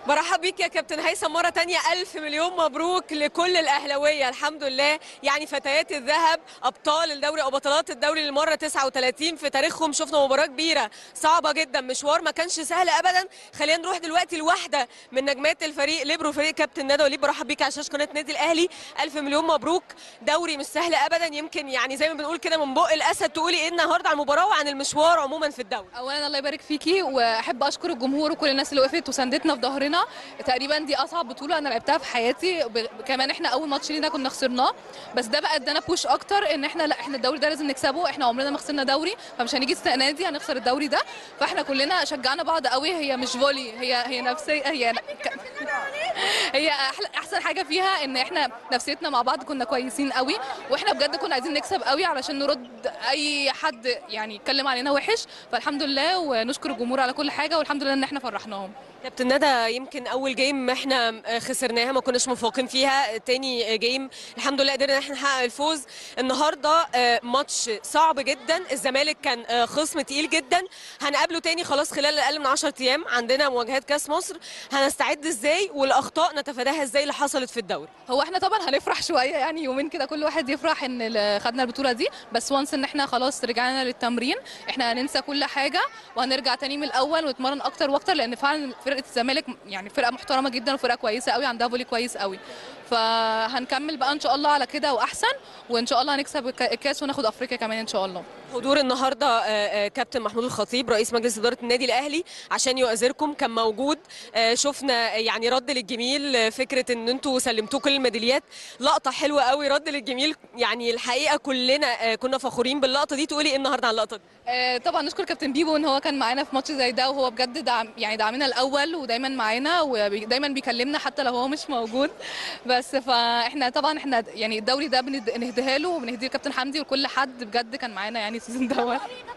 برحب بيك يا كابتن هيثم مرة تانية ألف مليون مبروك لكل الأهلاوية الحمد لله يعني فتيات الذهب أبطال الدوري أو بطلات الدوري للمرة 39 في تاريخهم شفنا مباراة كبيرة صعبة جدا مشوار ما كانش سهل أبدا خلينا نروح دلوقتي لواحدة من نجمات الفريق ليبرو فريق كابتن ندى وليد برحب بيك على شاشة قناة نادي الأهلي ألف مليون مبروك دوري مش سهل أبدا يمكن يعني زي ما بنقول كده من بق الأسد تقولي إيه النهاردة عن المباراة وعن المشوار عموما في الدوري اولا الله يبارك فيكي واحب اشكر الجمهور وكل الناس اللي وقفت وساندتنا في ظهرنا تقريبا دي اصعب بطوله انا لعبتها في حياتي ب... كمان احنا اول ماتش لينا كنا خسرناه بس ده بقى ادانا بوش اكتر ان احنا لا احنا الدوري ده لازم نكسبه احنا عمرنا ما خسرنا دوري فمش هنيجي السنه دي هنخسر الدوري ده فاحنا كلنا شجعنا بعض قوي هي مش فولي هي هي نفسيه هي ك... هي أحلى احسن حاجه فيها ان احنا نفسيتنا مع بعض كنا كويسين قوي واحنا بجد كنا عايزين نكسب قوي علشان نرد اي حد يعني يتكلم علينا وحش فالحمد لله ونشكر الجمهور على كل حاجه والحمد لله ان احنا فرحناهم كابتن ندى يمكن اول جيم احنا خسرناها ما كناش موفقين فيها تاني جيم الحمد لله قدرنا احنا نحقق الفوز النهارده آه، ماتش صعب جدا الزمالك كان آه، خصم تقيل جدا هنقابله تاني خلاص خلال اقل من 10 ايام عندنا مواجهات كاس مصر هنستعد ازاي والاخطاء نتفاداها ازاي اللي حصلت في الدوري هو احنا طبعا هنفرح شويه يعني يومين كده كل واحد يفرح ان ال- خدنا البطوله دي بس وانس ان احنا خلاص رجعنا للتمرين احنا هننسى كل حاجه وهنرجع تاني من الاول ونتمرن اكتر واكتر لان فعلا فرقه الزمالك يعني فرقه محترمه جدا وفرقه كويسه قوي عندها فولي كويس قوي فهنكمل بقى ان شاء الله على كده واحسن وان شاء الله هنكسب الك- الكاس وناخد افريقيا كمان ان شاء الله حضور النهارده آه، آه، كابتن محمود الخطيب رئيس مجلس اداره النادي الاهلي عشان يؤازركم كان موجود آه، شفنا يعني رد للجميل آه، فكره ان انتوا سلمتوه كل الميداليات لقطه حلوه قوي رد للجميل يعني الحقيقه كلنا آه، كنا فخورين باللقطه دي تقولي ايه النهارده عن اللقطه دي آه، طبعا نشكر كابتن بيبو ان هو كان معانا في ماتش زي ده وهو بجد دعم يعني دعمنا الاول ودايما معانا ودايما بيكلمنا حتى لو هو مش موجود بس فاحنا طبعا احنا يعني الدوري ده بند- بنهديها له وبنهديه لكابتن حمدي وكل حد بجد كان معانا يعني السيزون دوت